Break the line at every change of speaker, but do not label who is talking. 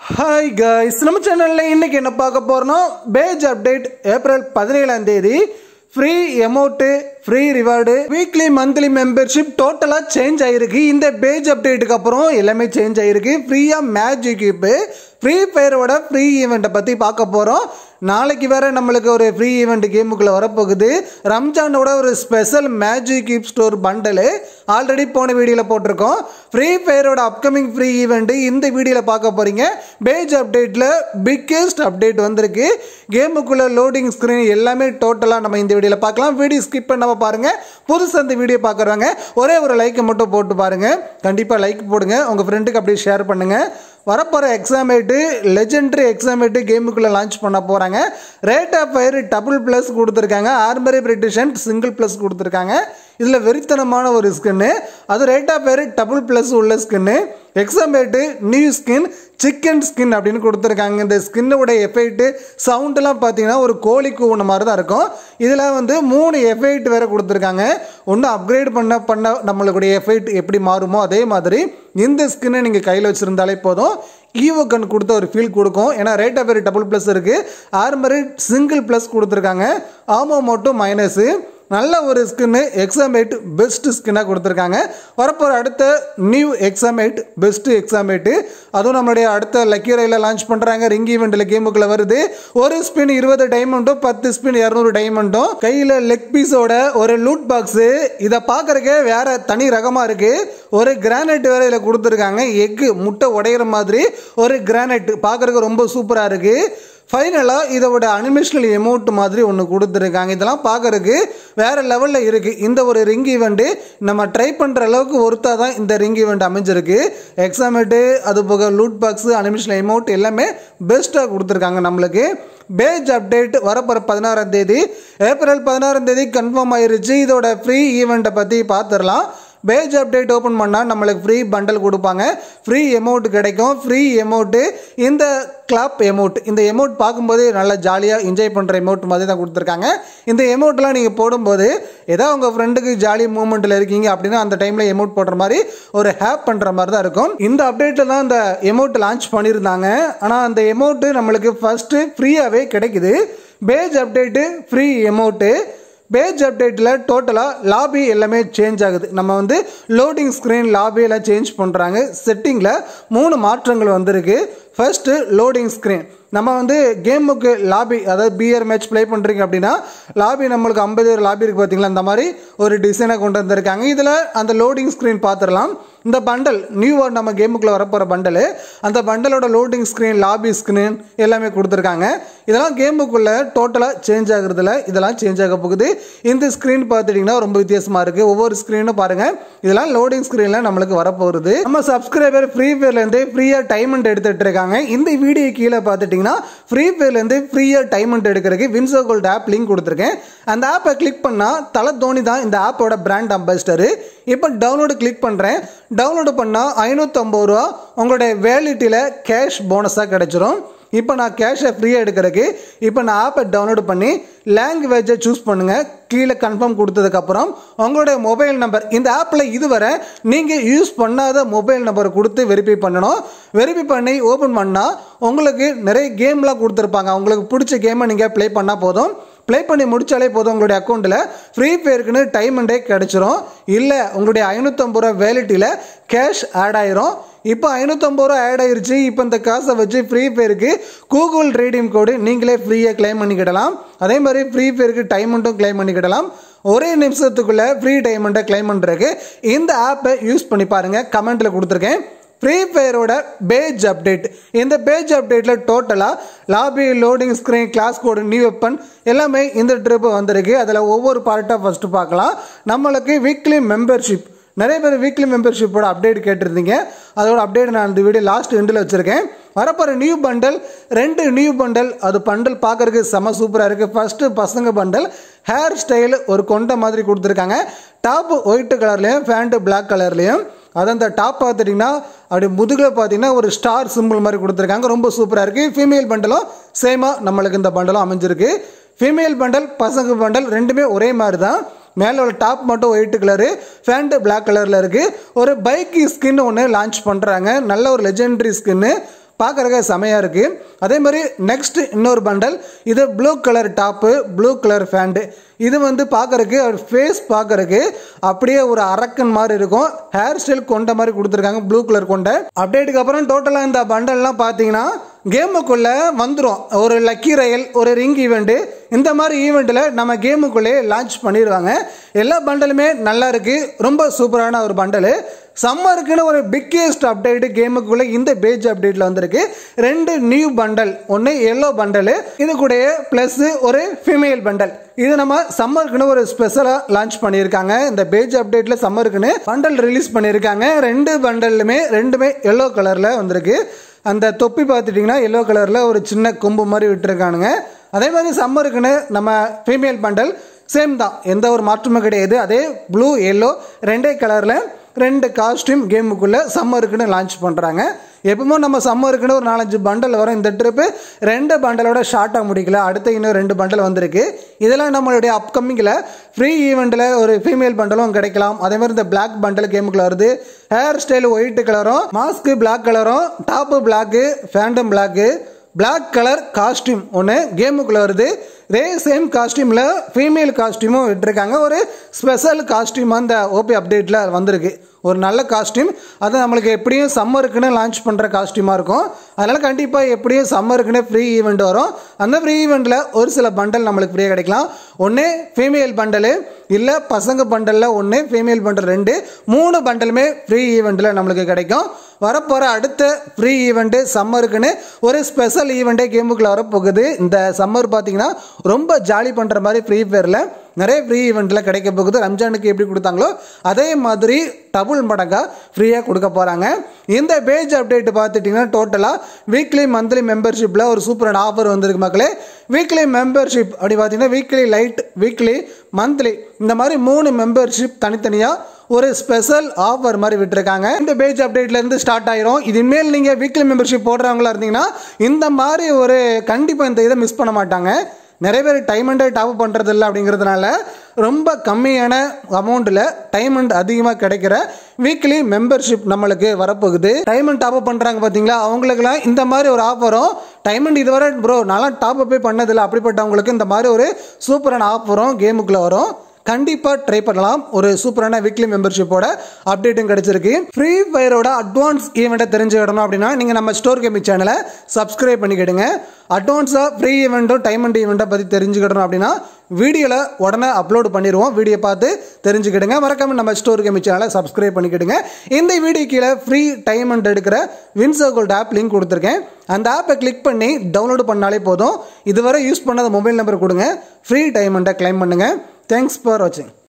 hi guys நம்ம சேனலில் இன்னைக்கு என்ன பார்க்க போறோம்னா பேஜ் அப்டேட் ஏப்ரல் பதினேழாம் தேதி free amount free reward weekly monthly membership டோட்டலாக சேஞ்ச் ஆகிருக்கு இந்த பேஜ் அப்டேட்டுக்கு அப்புறம் எல்லாமே சேஞ்ச் ஆகிருக்கு ஃப்ரீயாக மேஜிக் இப்போ ஃப்ரீ ஃபயரோட ஃப்ரீ ஈவெண்ட்டை பற்றி பார்க்க போகிறோம் நாளைக்கு வேற நம்மளுக்கு ஒரு ஃப்ரீ ஈவெண்ட் கேமுக்குள்ளே வரப்போகுது ரம்ஜானோட ஒரு special magic keep store bundle already போன வீடியோவில் போட்டிருக்கோம் ஃப்ரீ ஃபயரோட அப்கமிங் ஃப்ரீ ஈவெண்ட்டு இந்த வீடியோவில் பார்க்க போகிறீங்க பேஜ் அப்டேட்டில் பிக்கெஸ்ட் அப்டேட் வந்திருக்கு கேமுக்குள்ளே லோடிங் ஸ்க்ரீன் எல்லாமே டோட்டலாக நம்ம இந்த வீடியோவில் பார்க்கலாம் வீடியோ ஸ்கிப் பண்ணாமல் பாருங்கள் புதுசாக இந்த வீடியோ பார்க்குறவங்க ஒரே ஒரு லைக்கை மட்டும் போட்டு பாருங்கள் கண்டிப்பாக லைக் போடுங்க உங்கள் ஃப்ரெண்டுக்கு அப்படியே ஷேர் பண்ணுங்கள் வரப்போகிற எக்ஸாமேட்டு லெஜெண்டரி எக்ஸாமேட்டு கேமுக்குள்ளே லான்ச் பண்ண போகிறாங்க rate of fire double plus கொடுத்துருக்காங்க ஆர்மரி பிரிட்டிஷன் சிங்கிள் ப்ளஸ் கொடுத்துருக்காங்க இதில் வெறித்தனமான ஒரு ஸ்கின்னு அது rate of fire double plus உள்ள ஸ்கின்னு எக்ஸாமேட்டு நியூ ஸ்கின் சிக்கன் ஸ்கின் அப்படின்னு கொடுத்துருக்காங்க இந்த ஸ்கின்னோட எஃபெக்ட்டு சவுண்டெல்லாம் பார்த்தீங்கன்னா ஒரு கோழி கூவுன மாதிரி தான் இருக்கும் இதில் வந்து மூணு எஃபெக்ட் வேறு கொடுத்துருக்காங்க ஒன்று அப்கிரேட் பண்ண பண்ண நம்மளுடைய எஃபெக்ட் எப்படி மாறுமோ அதே மாதிரி இந்த ஸ்கின்னை நீங்கள் கையில் வச்சுருந்தாலே போதும் ஈவோ கன் கொடுத்த ஒரு ஃபீல் கொடுக்கும் ஏன்னா ரேட் ஆஃப் டபுள் ப்ளஸ் இருக்குது ஆர்மரி சிங்கிள் ப்ளஸ் கொடுத்துருக்காங்க ஆமோ மட்டும் மைனஸு நல்ல ஒரு ஸ்கின்னு எக்ஸாமேட் பெஸ்ட் ஸ்கின்னாக கொடுத்துருக்காங்க வரப்போகிற அடுத்த நியூ எக்ஸாமேட் பெஸ்ட் எக்ஸாமேட்டு அதுவும் நம்மளுடைய அடுத்த லக்கி ரயில லான்ச் பண்ணுறாங்க ரிங் ஈவெண்ட்டில் கேமுக்குள்ளே வருது ஒரு ஸ்பின் இருபது டைமண்டும் பத்து ஸ்பின் இரநூறு டைமண்டும் கையில் லெக் பீஸோட ஒரு லூட் பாக்ஸு இதை பார்க்குறக்கே வேற தனி ரகமாக இருக்குது ஒரு கிரானைட் வேற இதில் கொடுத்துருக்காங்க எக்கு முட்டை உடையிற மாதிரி ஒரு கிரானைட் பார்க்குறக்கு ரொம்ப சூப்பராக இருக்குது ஃபைனலாக இதோட அனிமேஷனல் எமௌண்ட் மாதிரி ஒன்று கொடுத்துருக்காங்க இதெல்லாம் பார்க்கறதுக்கு வேறு லெவலில் இருக்குது இந்த ஒரு ரிங் ஈவெண்ட்டு நம்ம ட்ரை பண்ணுற அளவுக்கு ஒருத்தாக தான் இந்த ரிங் ஈவெண்ட் அமைஞ்சிருக்கு எக்ஸாமேட்டு அது போக லூட் பாக்ஸு அனிமேஷனல் எமௌண்ட் எல்லாமே பெஸ்ட்டாக கொடுத்துருக்காங்க நம்மளுக்கு பேஜ் அப்டேட் வரப்போகிற பதினாறாம் தேதி ஏப்ரல் பதினாறாம் தேதி கன்ஃபார்ம் ஆயிருச்சு இதோட ஃப்ரீ ஈவெண்ட்டை பற்றி பார்த்துடலாம் பேஜ் அப்டேட் ஓப்பன் பண்ணால் நம்மளுக்கு ஃப்ரீ பண்டல் கொடுப்பாங்க ஃப்ரீ எமௌண்ட் கிடைக்கும் ஃப்ரீ எமௌண்ட்டு இந்த கிளாப் எமௌண்ட் இந்த எமௌண்ட் பார்க்கும்போது நல்லா ஜாலியாக என்ஜாய் பண்ணுற எமௌண்ட் மாதிரி தான் கொடுத்துருக்காங்க இந்த எமௌண்ட்லாம் நீங்கள் போடும்போது ஏதோ உங்கள் ஃப்ரெண்டுக்கு ஜாலி மூமெண்ட்டில் இருக்கீங்க அப்படின்னா அந்த டைமில் எமௌண்ட் போடுற மாதிரி ஒரு ஹேப் பண்ணுற மாதிரி தான் இருக்கும் இந்த அப்டேட்டில் தான் இந்த எமௌண்ட் லான்ச் பண்ணியிருந்தாங்க ஆனால் அந்த எமௌண்ட்டு நம்மளுக்கு ஃபஸ்ட்டு ஃப்ரீயாகவே கிடைக்குது page update free amount page அப்டேட்டில் டோட்டலாக லாபி எல்லாமே சேஞ்ச் ஆகுது நம்ம வந்து லோடிங் ஸ்க்ரீன் லாபியெல்லாம் சேஞ்ச் பண்ணுறாங்க செட்டிங்கில் மூணு மாற்றங்கள் வந்திருக்கு ஃபர்ஸ்ட்டு லோடிங் ஸ்க்ரீன் நம்ம வந்து கேமுக்கு லாபி அதாவது பிஆர் மேட்ச் ப்ளே பண்ணுறீங்க அப்படின்னா லாபி நம்மளுக்கு ஐம்பது லாபி இருக்குது பார்த்தீங்களா அந்த மாதிரி ஒரு டிசைனை கொண்டு வந்திருக்காங்க இதில் அந்த லோடிங் ஸ்க்ரீன் பார்த்துடலாம் இந்த பண்டல் நியூவாக நம்ம கேமுக்குள்ளே வரப்போகிற பண்டலு அந்த பண்டலோட லோடிங் ஸ்க்ரீன் லாபி ஸ்க்ரீன் எல்லாமே கொடுத்துருக்காங்க இதெல்லாம் கேமுக்குள்ளே டோட்டலாக சேஞ்ச் ஆகுறதுல இதெல்லாம் சேஞ்ச் ஆக போகுது இந்த ஸ்க்ரீன் பார்த்துட்டிங்கன்னா ரொம்ப வித்தியாசமாக இருக்குது ஒவ்வொரு ஸ்க்ரீனும் பாருங்கள் இதெல்லாம் லோடிங் ஸ்க்ரீனில் நம்மளுக்கு வரப்போகுது நம்ம சப்ஸ்கிரைபர் ஃப்ரீ ஃபயர்லேருந்து ஃப்ரீயாக டைமண்ட் எடுத்துகிட்டு இருக்காங்க இந்த வீடியோ கீழே பார்த்துட்டிங்கன்னா ஃப்ரீ ஃபயர்லேருந்து ஃப்ரீயாக டைமண்ட் எடுக்கிறதுக்கு வின்சோ கோல்ட் ஆப் லிங்க் கொடுத்துருக்கேன் அந்த ஆப்பை கிளிக் பண்ணால் தலை தோனி தான் இந்த ஆப்போட பிராண்ட் அம்பாசிடரு இப்போ டவுன்லோடு கிளிக் பண்ணுறேன் டவுன்லோடு பண்ணால் ஐநூற்றம்பது ரூபா உங்களுடைய வேலிட்டியில் கேஷ் போனஸாக கிடச்சிரும் இப்போ நான் கேஷை ஃப்ரீயாக எடுக்கிறதுக்கு இப்போ நான் ஆப்பை டவுன்லோடு பண்ணி லாங்குவேஜை சூஸ் பண்ணுங்கள் கீழே கன்ஃபார்ம் கொடுத்ததுக்கப்புறம் உங்களுடைய மொபைல் நம்பர் இந்த ஆப்பில் இதுவரை நீங்கள் யூஸ் பண்ணாத மொபைல் நம்பரை கொடுத்து வெரிஃபை பண்ணணும் வெரிஃபை பண்ணி ஓப்பன் பண்ணால் உங்களுக்கு நிறைய கேம்லாம் கொடுத்துருப்பாங்க உங்களுக்கு பிடிச்ச கேமை நீங்கள் ப்ளே பண்ணால் போதும் ப்ளே பண்ணி முடிச்சாலே போதும் உங்களுடைய அக்கௌண்ட்டில் ஃப்ரீ ஃபயருக்குன்னு டைம் அண்டே கிடச்சிரும் இல்லை உங்களுடைய ஐநூற்றம்பது ரூபா வேலிட்டியில் கேஷ் ஆட் ஆயிரும் இப்போ ஐநூற்றம்பது ரூபா ஆட் ஆயிருச்சு இப்போ இந்த காசை வச்சு ஃப்ரீ ஃபயருக்கு கூகுள் ரீடிங் கோடு நீங்களே ஃப்ரீயாக கிளைம் பண்ணிக்கிடலாம் அதே மாதிரி ஃப்ரீ ஃபயருக்கு டைமண்ட்டும் கிளைம் பண்ணிக்கிடலாம் ஒரே நிமிஷத்துக்குள்ளே ஃப்ரீ டைமண்ட்டை கிளைம் பண்ணுறதுக்கு இந்த ஆப்பை யூஸ் பண்ணி பாருங்கள் கமெண்ட்டில் கொடுத்துருக்கேன் ஃப்ரீ ஃபயரோட பேஜ் அப்டேட் இந்த பேஜ் அப்டேட்டில் டோட்டலாக லாபி லோடிங் ஸ்க்ரீன் கிளாஸ் கோடு நியூ வெப்பன் எல்லாமே இந்த ட்ரிப்பு வந்திருக்கு அதில் ஒவ்வொரு பார்ட்டாக ஃபஸ்ட்டு பார்க்கலாம் நம்மளுக்கு வீக்லி மெம்பர்ஷிப் நிறைய பேர் வீக்லி மெம்பர்ஷிப்போட அப்டேட் கேட்டிருந்தீங்க அதோட அப்டேட் நான் இந்த வீடியோ லாஸ்ட் எண்டில் வச்சுருக்கேன் வரப்போகிற நியூ பண்டல் ரெண்டு நியூ பண்டல் அது பண்டல் பார்க்குறதுக்கு செம சூப்பராக இருக்குது ஃபஸ்ட்டு பசங்க பண்டல் ஹேர் ஸ்டைல் ஒரு கொண்ட மாதிரி கொடுத்துருக்காங்க டாப் ஒயிட் கலர்லேயும் ஃபேண்ட்டு பிளாக் கலர்லேயும் அது அந்த டாப் பார்த்துட்டிங்கன்னா அப்படி முதுகில் பார்த்தீங்கன்னா ஒரு ஸ்டார் சிம்பிள் மாதிரி கொடுத்துருக்காங்க ரொம்ப சூப்பராக இருக்குது ஃபீமேல் பண்டலும் சேமாக நம்மளுக்கு இந்த பண்டலும் அமைஞ்சிருக்கு ஃபீமேல் பண்டல் பசங்க பண்டல் ரெண்டுமே ஒரே மாதிரி தான் மேலே உள்ள டாப் மட்டும் ஒயிட் கலரு ஃபேண்ட்டு பிளாக் கலரில் இருக்குது ஒரு பைக் ஸ்கின் ஒன்று லான்ச் பண்ணுறாங்க நல்ல ஒரு லெஜெண்டரி ஸ்கின்னு பார்க்குறக்க செமையாக இருக்குது அதே மாதிரி நெக்ஸ்ட் இன்னொரு பண்டல் இது blue colour top blue colour pant இது வந்து பார்க்குறக்கு அவர் ஃபேஸ் பார்க்குறக்கு அப்படியே ஒரு அரக்கன் மாதிரி இருக்கும் ஹேர் ஸ்டைல் கொண்ட மாதிரி கொடுத்துருக்காங்க ப்ளூ கலர் கொண்ட அப்டேட்டுக்கு அப்புறம் டோட்டலாக இந்த பண்டல்லாம் பார்த்தீங்கன்னா கேமுக்குள்ளே வந்துடும் ஒரு லக்கி ரயல் ஒரு ரிங் ஈவெண்ட்டு இந்த மாதிரி ஈவெண்ட்டில் நம்ம கேமுக்குள்ளே லான்ச் பண்ணிடுவாங்க எல்லா பண்டலுமே நல்லா இருக்குது ரொம்ப சூப்பரான ஒரு பண்டலு சம்மருக்குன்னு ஒரு பிக்கெஸ்ட் அப்டேட் கேமுக்குள்ளே இந்த பேஜ் அப்டேட்டில் வந்திருக்கு ரெண்டு நியூ பண்டல் ஒன்று எல்லோ பண்டலு இது கூட ப்ளஸ் ஒரு ஃபீமேல் பண்டல் இது நம்ம சம்மருக்குன்னு ஒரு ஸ்பெஷலாக லான்ச் பண்ணியிருக்காங்க இந்த பேஜ் அப்டேட்டில் சம்மருக்குன்னு பண்டல் ரிலீஸ் பண்ணியிருக்காங்க ரெண்டு பண்டல்லுமே ரெண்டுமே எல்லோ கலரில் வந்திருக்கு அந்த தொப்பி பார்த்துட்டிங்கன்னா எல்லோ கலரில் ஒரு சின்ன கொம்பு மாதிரி விட்டுருக்கானுங்க அதே மாதிரி சம்மருக்குன்னு நம்ம ஃபீமேல் பண்டல் சேம் தான் எந்த ஒரு மாற்றமும் கிடையாது அதே ப்ளூ எல்லோ ரெண்டே கலரில் ரெண்டு காஸ்டியூம் கேமுக்குள்ளே சம்மருக்குன்னு லான்ச் பண்ணுறாங்க எப்பவுமே நம்ம சம்மருக்குன்னு ஒரு நாலஞ்சு பண்டல் வரும் இந்த ட்ரிப்பு ரெண்டு பண்டலோட ஷார்ட்டாக முடிக்கல அடுத்த இன்னும் ரெண்டு பண்டல் வந்திருக்கு இதெல்லாம் நம்மளுடைய அப்கமிங்கில் ஃப்ரீ ஈவெண்ட்டில் ஒரு ஃபீமேல் பண்டலும் கிடைக்கலாம் அதே மாதிரி இந்த பிளாக் பண்டல் கேமுக்குள்ள வருது ஹேர் ஸ்டைல் ஒயிட் கலரும் மாஸ்க்கு பிளாக் கலரும் டாப்பு பிளாக்கு ஃபேண்டம் பிளாக்கு பிளாக் கலர் காஸ்டியூம் ஒன்று கேமுக்குள்ளே வருது இதே சேம் காஸ்டியூமில் ஃபீமேல் காஸ்டியூமும் விட்டுருக்காங்க ஒரு ஸ்பெஷல் காஸ்டியூம் அந்த ஓபி அப்டேட்டில் வந்திருக்கு ஒரு நல்ல காஸ்டியூம் அது நம்மளுக்கு எப்படியும் சம்மருக்குன்னு லான்ச் பண்ணுற காஸ்டியூமாக இருக்கும் அதனால் கண்டிப்பாக எப்படியும் சம்மருக்குன்னு ஃப்ரீ ஈவெண்ட் வரும் அந்த ஃப்ரீ ஈவெண்ட்டில் ஒரு சில பண்டல் நம்மளுக்கு ஃப்ரீயாக கிடைக்கலாம் ஒன்று ஃபீமேல் பண்டலு இல்லை பசங்க பண்டலில் ஒன்று ஃபீமேல் பண்டல் ரெண்டு மூணு பண்டலுமே ஃப்ரீ ஈவெண்ட்டில் நம்மளுக்கு கிடைக்கும் வரப்போகிற அடுத்த ஃப்ரீ ஈவெண்ட்டு சம்மருக்குன்னு ஒரு ஸ்பெஷல் ஈவெண்ட்டே கேமுக்குள்ள வரப்போகுது இந்த சம்மர் பார்த்தீங்கன்னா ரொம்ப ஜாலி பண்ணுற மாதிரி ஃப்ரீ ஃபயரில் நிறைய ஃப்ரீ ஈவெண்ட்டில் கிடைக்க போகுது ரம்ஜானுக்கு எப்படி கொடுத்தாங்களோ அதே மாதிரி டபுள் மடங்காக ஃப்ரீயாக கொடுக்க போகிறாங்க இந்த பேஜ் அப்டேட் பார்த்துட்டிங்கன்னா டோட்டலாக வீக்லி மந்த்லி மெம்பர்ஷிப்பில் ஒரு சூப்பரான ஆஃபர் வந்திருக்கு மக்களே வீக்லி மெம்பர்ஷிப் அப்படி பார்த்தீங்கன்னா வீக்லி லைட் வீக்லி மந்த்லி இந்த மாதிரி மூணு மெம்பர்ஷிப் தனித்தனியாக ஒரு ஸ்பெஷல் ஆஃபர் மாதிரி விட்டுருக்காங்க இந்த பேஜ் அப்டேட்ல இருந்து ஸ்டார்ட் ஆயிரும் இனிமேல் நீங்க வீக்லி மெம்பர்ஷிப் போடுறவங்களா இருந்தீங்கன்னா இந்த மாதிரி ஒரு கண்டிப்பாக இந்த இதை மிஸ் பண்ண மாட்டாங்க நிறைய பேர் டைம் அண்ட் டாப் பண்ணுறது இல்லை அப்படிங்கிறதுனால ரொம்ப கம்மியான அமௌண்ட்டில் டைம் அண்ட் அதிகமாக கிடைக்கிற வீக்லி மெம்பர்ஷிப் நம்மளுக்கு வரப்போகுது டைம் அண்ட் டாப் பண்ணுறாங்க பார்த்தீங்களா அவங்களுக்குலாம் இந்த மாதிரி ஒரு ஆஃபரும் டைம் அண்ட் இதுவரை ப்ரோ நல்லா டாப் அப்பே பண்ணதில்லை அப்படிப்பட்டவங்களுக்கு இந்த மாதிரி ஒரு சூப்பரான ஆஃபரும் கேமுக்குள்ளே வரும் கண்டிப்பாக ட்ரை பண்ணலாம் ஒரு சூப்பரான வீக்லி மெம்பர்ஷிப்போட அப்டேட்டும் கிடைச்சிருக்கு ஃப்ரீ ஃபயரோட அட்வான்ஸ் ஈவெண்ட்டை தெரிஞ்சுக்கிடணும் அப்படின்னா நீங்கள் நம்ம ஸ்டோர் கேமிங் சேனலை சப்ஸ்கிரைப் பண்ணிக்கிடுங்க அட்வான்ஸாக ஃப்ரீ ஈவெண்ட்டும் டைம் அண்ட் ஈவெண்ட்டை பற்றி தெரிஞ்சுக்கிடணும் அப்படின்னா வீடியோவில் உடனே அப்லோட் பண்ணிடுவோம் வீடியோ பார்த்து தெரிஞ்சுக்கிடுங்க மறக்காம நம்ம ஸ்டோர் கேமிங் சேனலை சப்ஸ்கிரைப் பண்ணிக்கிடுங்க இந்த வீடியோ கீழே ஃப்ரீ டைம் அண்ட் எடுக்கிற வின்சர்கோல்ட் ஆப் லிங்க் கொடுத்துருக்கேன் அந்த ஆப்பை கிளிக் பண்ணி டவுன்லோட் பண்ணாலே போதும் இதுவரை யூஸ் பண்ணாத மொபைல் நம்பர் கொடுங்க ஃப்ரீ டைம் அண்டை கிளைம் பண்ணுங்கள் தேங்க்ஸ் ஃபார் வாட்சிங்